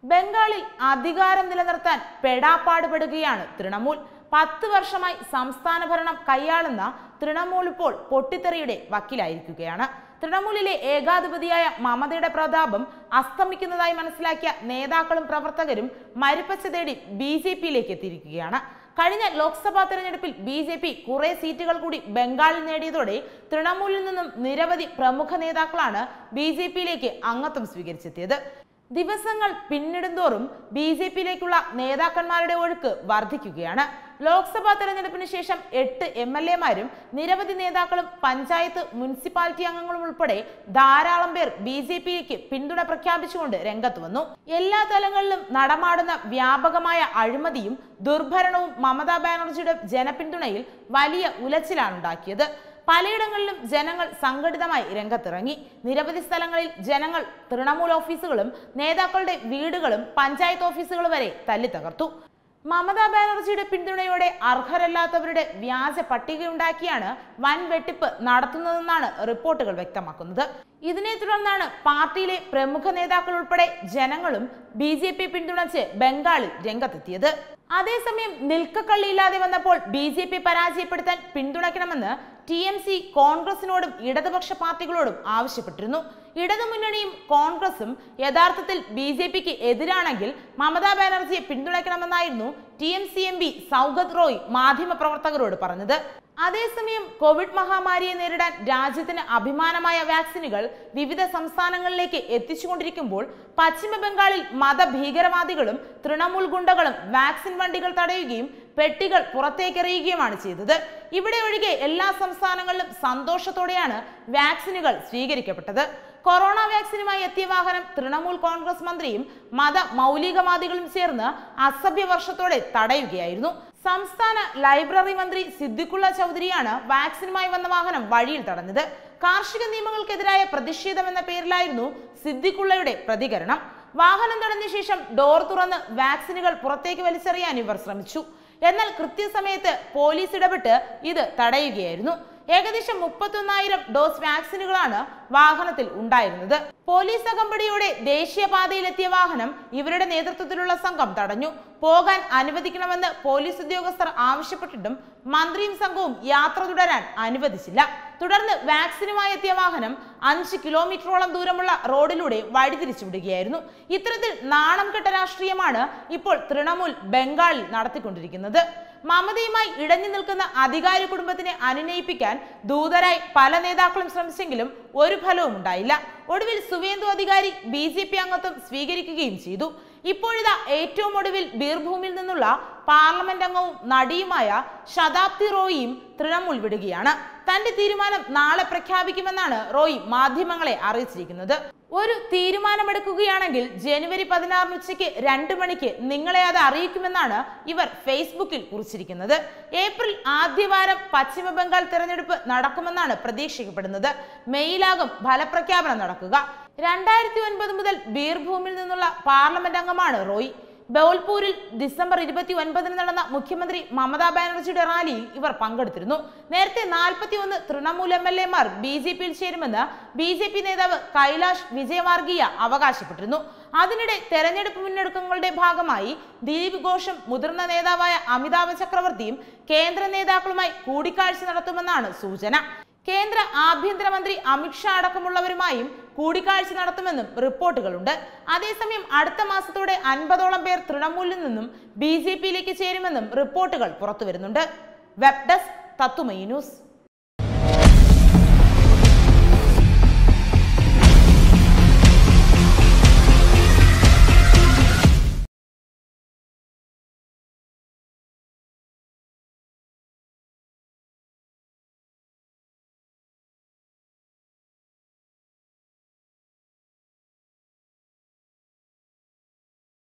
ബംഗാളിൽ അധികാരം നിലനിർത്താൻ പെടാപ്പാടുപെടുകയാണ് തൃണമൂൽ പത്ത് വർഷമായി സംസ്ഥാന ഭരണം കൈയാളുന്ന തൃണമൂൽ ഇപ്പോൾ പൊട്ടിത്തെറിയുടെ വക്കിലായിരിക്കുകയാണ് തൃണമൂലിലെ ഏകാധിപതിയായ മമതയുടെ പ്രതാപം അസ്തമിക്കുന്നതായി മനസ്സിലാക്കിയ നേതാക്കളും പ്രവർത്തകരും മരുപ്പച്ച തേടി ബി ജെ പിയിലേക്ക് എത്തിയിരിക്കുകയാണ് കഴിഞ്ഞ ലോക്സഭാ തെരഞ്ഞെടുപ്പിൽ ബി ജെ പി കുറെ സീറ്റുകൾ കൂടി ബംഗാളിൽ നേടിയതോടെ തൃണമൂലിൽ നിന്നും നിരവധി പ്രമുഖ നേതാക്കളാണ് ബി ജെ പിയിലേക്ക് അംഗത്വം സ്വീകരിച്ചെത്തിയത് ദിവസങ്ങൾ പിന്നിടുന്തോറും ബി ജെ പിയിലേക്കുള്ള നേതാക്കന്മാരുടെ ഒഴുക്ക് വർദ്ധിക്കുകയാണ് ലോക്സഭാ തെരഞ്ഞെടുപ്പിന് ശേഷം എട്ട് എം എൽ എമാരും നിരവധി നേതാക്കളും പഞ്ചായത്ത് മുനിസിപ്പാലിറ്റി അംഗങ്ങളും ഉൾപ്പെടെ ധാരാളം പേർ ബി ജെ പിക്ക് പിന്തുണ പ്രഖ്യാപിച്ചുകൊണ്ട് രംഗത്ത് വന്നു എല്ലാ തലങ്ങളിലും നടമാടുന്ന വ്യാപകമായ അഴിമതിയും ദുർഭരണവും മമതാ ബാനർജിയുടെ ജനപിന്തുണയിൽ വലിയ ഉലച്ചിലാണ് ഉണ്ടാക്കിയത് പലയിടങ്ങളിലും ജനങ്ങൾ സംഘടിതമായി രംഗത്തിറങ്ങി നിരവധി സ്ഥലങ്ങളിൽ ജനങ്ങൾ തൃണമൂൽ ഓഫീസുകളും നേതാക്കളുടെ വീടുകളും പഞ്ചായത്ത് ഓഫീസുകൾ വരെ തല്ലിത്തകർത്തു മമതാ ബാനർജിയുടെ പിന്തുണയോടെ അർഹരല്ലാത്തവരുടെ വ്യാജ പട്ടികയുണ്ടാക്കിയാണ് വൻ വെട്ടിപ്പ് നടത്തുന്നതെന്നാണ് റിപ്പോർട്ടുകൾ വ്യക്തമാക്കുന്നത് ഇതിനെ തുടർന്നാണ് പാർട്ടിയിലെ പ്രമുഖ നേതാക്കൾ ഉൾപ്പെടെ ജനങ്ങളും ബി ജെ പി പിന്തുണച്ച് ബംഗാളിൽ രംഗത്തെത്തിയത് അതേസമയം നിൽക്കക്കള്ളിയില്ലാതെ വന്നപ്പോൾ ബി ജെ പി പരാജയപ്പെടുത്താൻ പിന്തുണയ്ക്കണമെന്ന് ടി എം സി കോൺഗ്രസിനോടും ഇടതുപക്ഷ പാർട്ടികളോടും ആവശ്യപ്പെട്ടിരുന്നു ഇടതുമുന്നണിയും കോൺഗ്രസും യഥാർത്ഥത്തിൽ ബി ജെ പിക്ക് എതിരാണെങ്കിൽ മമതാ ബാനർജിയെ പിന്തുണയ്ക്കണമെന്നായിരുന്നു T M C M P Saugata Roy മാധ്യമപ്രവർത്തകരോട് പറഞ്ഞത് അതേസമയം കോവിഡ് മഹാമാരിയെ നേരിടാൻ രാജ്യത്തിന് അഭിമാനമായ വാക്സിനുകൾ വിവിധ സംസ്ഥാനങ്ങളിലേക്ക് എത്തിച്ചുകൊണ്ടിരിക്കുമ്പോൾ പശ്ചിമ ബംഗാളിൽ മതഭീകരവാദികളും തൃണമൂൽ ഗുണ്ടകളും വാക്സിൻ വണ്ടികൾ തടയുകയും പെട്ടികൾ പുറത്തേക്കെറിയുകയുമാണ് ചെയ്തത് ഇവിടെ ഒഴികെ എല്ലാ സംസ്ഥാനങ്ങളിലും സന്തോഷത്തോടെയാണ് വാക്സിനുകൾ സ്വീകരിക്കപ്പെട്ടത് കൊറോണ വാക്സിനുമായി എത്തിയ വാഹനം തൃണമൂൽ കോൺഗ്രസ് മന്ത്രിയും മത മൗലികവാദികളും ചേർന്ന് അസഭ്യ വർഷത്തോടെ തടയുകയായിരുന്നു സംസ്ഥാന ലൈബ്രറി മന്ത്രി സിദ്ദിഖുള്ള ചൗധരിയാണ് വാക്സിനുമായി വന്ന വാഹനം വഴിയിൽ തടഞ്ഞത് കാർഷിക നിയമങ്ങൾക്കെതിരായ പ്രതിഷേധം എന്ന പേരിലായിരുന്നു സിദ്ദിഖുള്ളയുടെ പ്രതികരണം വാഹനം തടഞ്ഞ ശേഷം ഡോർ തുറന്ന് വാക്സിനുകൾ പുറത്തേക്ക് വലിച്ചെറിയാൻ ഇവർ ശ്രമിച്ചു എന്നാൽ കൃത്യസമയത്ത് പോലീസ് ഇടപെട്ട് ഇത് തടയുകയായിരുന്നു ഏകദേശം മുപ്പത്തൊന്നായിരം ഡോസ് വാക്സിനുകളാണ് വാഹനത്തിൽ ഉണ്ടായിരുന്നത് പോലീസ് അകമ്പടിയോടെ ദേശീയപാതയിലെത്തിയ വാഹനം ഇവരുടെ നേതൃത്വത്തിലുള്ള സംഘം തടഞ്ഞു പോകാൻ അനുവദിക്കണമെന്ന് പോലീസ് ഉദ്യോഗസ്ഥർ ആവശ്യപ്പെട്ടിട്ടും മന്ത്രിയും സംഘവും യാത്ര തുടരാൻ അനുവദിച്ചില്ല തുടർന്ന് വാക്സിനുമായി എത്തിയ വാഹനം അഞ്ച് കിലോമീറ്ററോളം ദൂരമുള്ള റോഡിലൂടെ വഴിതിരിച്ചു വിടുകയായിരുന്നു ഇത്തരത്തിൽ നാണം കെട്ട രാഷ്ട്രീയമാണ് ഇപ്പോൾ തൃണമൂൽ ബംഗാളിൽ നടത്തിക്കൊണ്ടിരിക്കുന്നത് മമതയുമായി ഇടഞ്ഞു നിൽക്കുന്ന അധികാരി കുടുംബത്തിനെ അനുനയിപ്പിക്കാൻ ദൂതരായി പല നേതാക്കളും ശ്രമിച്ചെങ്കിലും ഒരു ഫലവും ഉണ്ടായില്ല ഒടുവിൽ സുവേന്ദു അധികാരി ബി ജെ പി അംഗത്വം സ്വീകരിക്കുകയും ചെയ്തു ഇപ്പോഴിതാ ഏറ്റവും ഒടുവിൽ ബീർഭൂമിൽ നിന്നുള്ള പാർലമെന്റ് അംഗവും നടിയുമായ ശതാബ്ദി റോയിയും തൃണമൂൽ വിടുകയാണ് തന്റെ തീരുമാനം നാളെ പ്രഖ്യാപിക്കുമെന്നാണ് റോയി മാധ്യമങ്ങളെ അറിയിച്ചിരിക്കുന്നത് ഒരു തീരുമാനമെടുക്കുകയാണെങ്കിൽ ജനുവരി പതിനാറിന് ഉച്ചയ്ക്ക് രണ്ട് മണിക്ക് നിങ്ങളെ അത് അറിയിക്കുമെന്നാണ് ഇവർ ഫേസ്ബുക്കിൽ കുറിച്ചിരിക്കുന്നത് ഏപ്രിൽ ആദ്യവാരം പശ്ചിമ ബംഗാൾ തെരഞ്ഞെടുപ്പ് നടക്കുമെന്നാണ് പ്രതീക്ഷിക്കപ്പെടുന്നത് മെയ്യിലാകും ഫലപ്രഖ്യാപനം നടക്കുക രണ്ടായിരത്തി ഒൻപത് മുതൽ ബീർഭൂമിൽ നിന്നുള്ള പാർലമെന്റ് അംഗമാണ് റോയ് ബൗൽപൂരിൽ ഡിസംബർ ഇരുപത്തി ഒൻപതിന് നടന്ന മുഖ്യമന്ത്രി മമതാ ബാനർജിയുടെ റാലിയിൽ ഇവർ പങ്കെടുത്തിരുന്നു നേരത്തെ നാൽപ്പത്തി ഒന്ന് തൃണമൂൽ എം എൽ എമാർ ബി ജെ പിയിൽ ചേരുമെന്ന് ബി ജെ പി നേതാവ് കൈലാഷ് വിജയവർഗീയ അവകാശപ്പെട്ടിരുന്നു അതിനിടെ തെരഞ്ഞെടുപ്പ് മുന്നൊരുക്കങ്ങളുടെ ഭാഗമായി ദിലീപ് ഘോഷും മുതിർന്ന നേതാവായ അമിതാഭ് ചക്രവർത്തിയും കേന്ദ്ര നേതാക്കളുമായി കൂടിക്കാഴ്ച നടത്തുമെന്നാണ് സൂചന കേന്ദ്ര ആഭ്യന്തരമന്ത്രി അമിത്ഷാ അടക്കമുള്ളവരുമായും കൂടിക്കാഴ്ച നടത്തുമെന്നും റിപ്പോർട്ടുകളുണ്ട് അതേസമയം അടുത്ത മാസത്തോടെ അൻപതോളം പേർ തൃണമൂലിൽ നിന്നും ബി ജെ പിയിലേക്ക് ചേരുമെന്നും റിപ്പോർട്ടുകൾ പുറത്തുവരുന്നുണ്ട് വെബ് ഡെസ്ക് തത്തുമൈ ന്യൂസ്